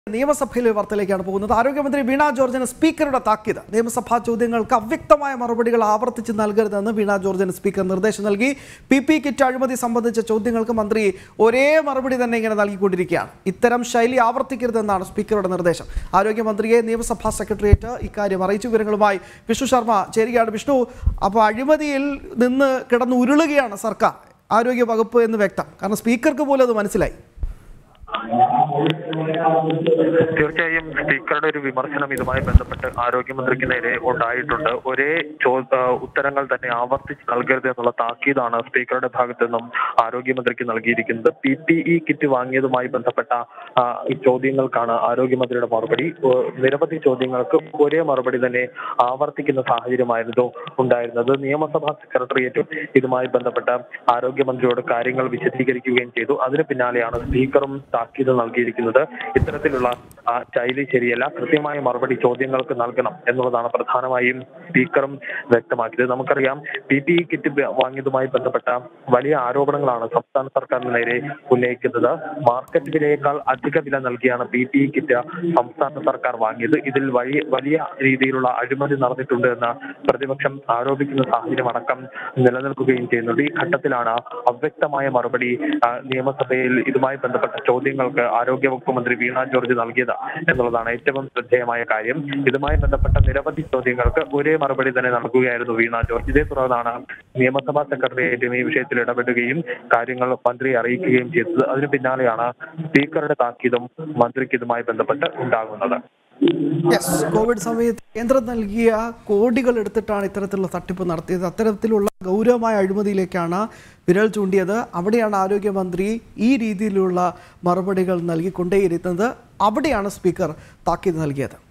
നിയമസഭയിലെ വാർത്തയിലേക്കാണ് പോകുന്നത് ആരോഗ്യമന്ത്രി വീണ ജോർജിന് സ്പീക്കറുടെ താക്കീത് നിയമസഭാ ചോദ്യങ്ങൾക്ക് അവ്യക്തമായ മറുപടികൾ ആവർത്തിച്ച് നൽകരുതെന്ന് വീണ ജോർജിന് സ്പീക്കർ നിർദ്ദേശം നൽകി പി പി കിറ്റ് അഴിമതി സംബന്ധിച്ച ചോദ്യങ്ങൾക്ക് മന്ത്രി ഒരേ മറുപടി തന്നെ ഇങ്ങനെ നൽകിക്കൊണ്ടിരിക്കുകയാണ് ഇത്തരം ശൈലി ആവർത്തിക്കരുതെന്നാണ് സ്പീക്കറുടെ നിർദ്ദേശം ആരോഗ്യമന്ത്രിയെ നിയമസഭാ സെക്രട്ടേറിയറ്റ് ഇക്കാര്യം അറിയിച്ചു വിവരങ്ങളുമായി വിഷ്ണു ശർമ്മ ചേരുകയാണ് വിഷ്ണു അപ്പോൾ അഴിമതിയിൽ നിന്ന് കിടന്ന് ഉരുളുകയാണ് സർക്കാർ ആരോഗ്യ വകുപ്പ് എന്ന് വ്യക്തം കാരണം സ്പീക്കർക്ക് പോലും അത് മനസ്സിലായി തീർച്ചയായും സ്പീക്കറുടെ ഒരു വിമർശനം ഇതുമായി ബന്ധപ്പെട്ട് ആരോഗ്യമന്ത്രിക്ക് നേരെ ഉണ്ടായിട്ടുണ്ട് ഒരേ ചോ ആ, ഉത്തരങ്ങൾ തന്നെ ആവർത്തിച്ച് നൽകരുത് എന്നുള്ള താക്കീതാണ് സ്പീക്കറുടെ ഭാഗത്തു നിന്നും ആരോഗ്യമന്ത്രിക്ക് നൽകിയിരിക്കുന്നത് പി പി ഇ കിറ്റ് വാങ്ങിയതുമായി ബന്ധപ്പെട്ട ആ, ഈ ചോദ്യങ്ങൾക്കാണ് ആരോഗ്യമന്ത്രിയുടെ മറുപടി ഏ, നിരവധി ചോദ്യങ്ങൾക്ക് ഒരേ മറുപടി തന്നെ ആവർത്തിക്കുന്ന സാഹചര്യമായിരുന്നു ഉണ്ടായിരുന്നത് നിയമസഭാ സെക്രട്ടേറിയറ്റും ഇതുമായി ബന്ധപ്പെട്ട ആരോഗ്യമന്ത്രിയോട് കാര്യങ്ങൾ വിശദീകരിക്കുകയും ചെയ്തു അതിന് പിന്നാലെയാണ് സ്പീക്കറും താക്കീത് നൽകിയിരിക്കുന്നത് ഇത്തരത്തിലുള്ള ആ, ശൈലി ശരിയല്ല കൃത്യമായ മറുപടി ചോദ്യങ്ങൾക്ക് നൽകണം എന്നുള്ളതാണ് പ്രധാനമായും സ്പീക്കറും വ്യക്തമാക്കിയത് നമുക്കറിയാം പി പി ഇ കിറ്റ് ബ- വാങ്ങിയതുമായി ബന്ധപ്പെട്ട വലിയ ആരോപണങ്ങളാണ് സംസ്ഥാന സർക്കാരിന് നേരെ ഉന്നയിക്കുന്നത് മാർക്കറ്റ് വിലയേക്കാൾ അധിക വില നൽകിയാണ് പി പി ഇ കിറ്റ് സംസ്ഥാന സർക്കാർ വാങ്ങിയത് ഇതിൽ വലിയ വലിയ രീതിയിലുള്ള അഴിമതി നടന്നിട്ടുണ്ട് എന്ന് പ്രതിപക്ഷം ആരോപിക്കുന്ന സാഹചര്യം അടക്കം നിലനിൽക്കുകയും ചെയ്യുന്നുണ്ട് ഈ ഘട്ടത്തിലാണ് അവ്യക്തമായ മറുപടി ആ, നിയമസഭയിൽ ഇതുമായി ബന്ധപ്പെട്ട ചോദ്യങ്ങൾക്ക് ആരോഗ്യവകുപ്പ് മന്ത്രി വീണ ജോർജ് നൽകിയത് എന്നുള്ളതാണ് ഏറ്റവും ശ്രദ്ധേയമായ കാര്യം ഇതുമായി ബന്ധപ്പെട്ട നിരവധി ചോദ്യങ്ങൾക്ക് ഒരേ മറുപടി തന്നെ നൽകുകയായിരുന്നു വീണ ജോർജ് ഇതേ തുടർന്നാണ് നിയമസഭാ സെക്രട്ടേറിയറ്റും ഈ വിഷയത്തിൽ ഇടപെടുകയും കാര്യങ്ങൾ മന്ത്രിയെ അറിയിക്കുകയും ചെയ്തത് അതിന് പിന്നാലെയാണ് സ്പീക്കറുടെ താക്കീതും മന്ത്രിക്ക് ഇതുമായി ബന്ധപ്പെട്ട് ഉണ്ടാകുന്നത് യെസ് കോവിഡ് സമയത്ത് കേന്ദ്രം നൽകിയ കോടികൾ എടുത്തിട്ടാണ് ഇത്തരത്തിലുള്ള തട്ടിപ്പ് നടത്തിയത് അത്തരത്തിലുള്ള ഗൗരവമായ അഴിമതിയിലേക്കാണ് വിരൽ ചൂണ്ടിയത് അവിടെയാണ് ആരോഗ്യമന്ത്രി ഈ രീതിയിലുള്ള മറുപടികൾ നൽകി കൊണ്ടേയിരുന്നത് അവിടെയാണ് സ്പീക്കർ താക്കീത് നൽകിയത്